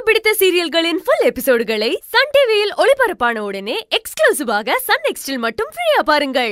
பிடித்த சீரியல்களின் full எபிசோடுகளை Sun டிவியில் ஒளிபரப்பான உடனே எக்ஸ்க்ளூசிவாக சன் நெக்ஸ்டில் மட்டும் ஃப்ரீயா பாருங்கள்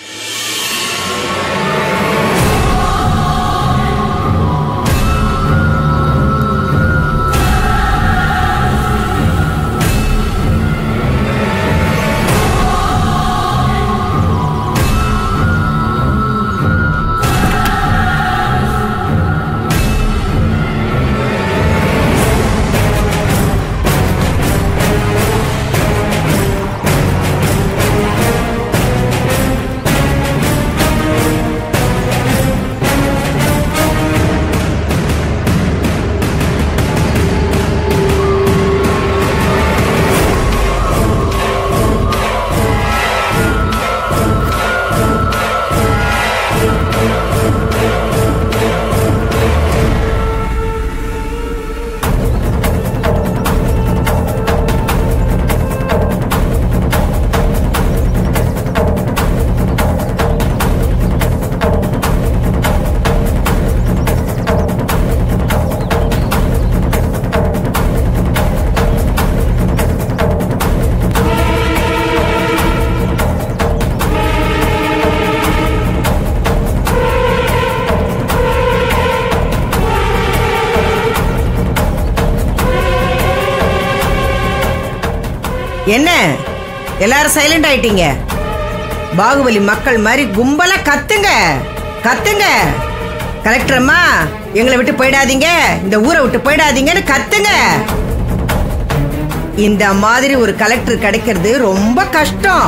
என்ன எல்லாரும் சைலண்ட் ஆயிட்டீங்க பாகுபலி மக்கள் மாதிரி கும்பலா கத்துங்க கத்துங்க கலெக்டர் அம்மா எங்களை விட்டு போயிடாதீங்க இந்த ஊரை விட்டு போயிடாதீங்கன்னு கத்துங்க இந்த மாதிரி ஒரு கலெக்டர் கிடைக்கிறது ரொம்ப கஷ்டம்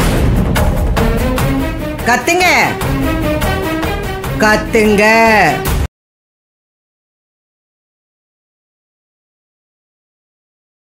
கத்துங்க கத்துங்க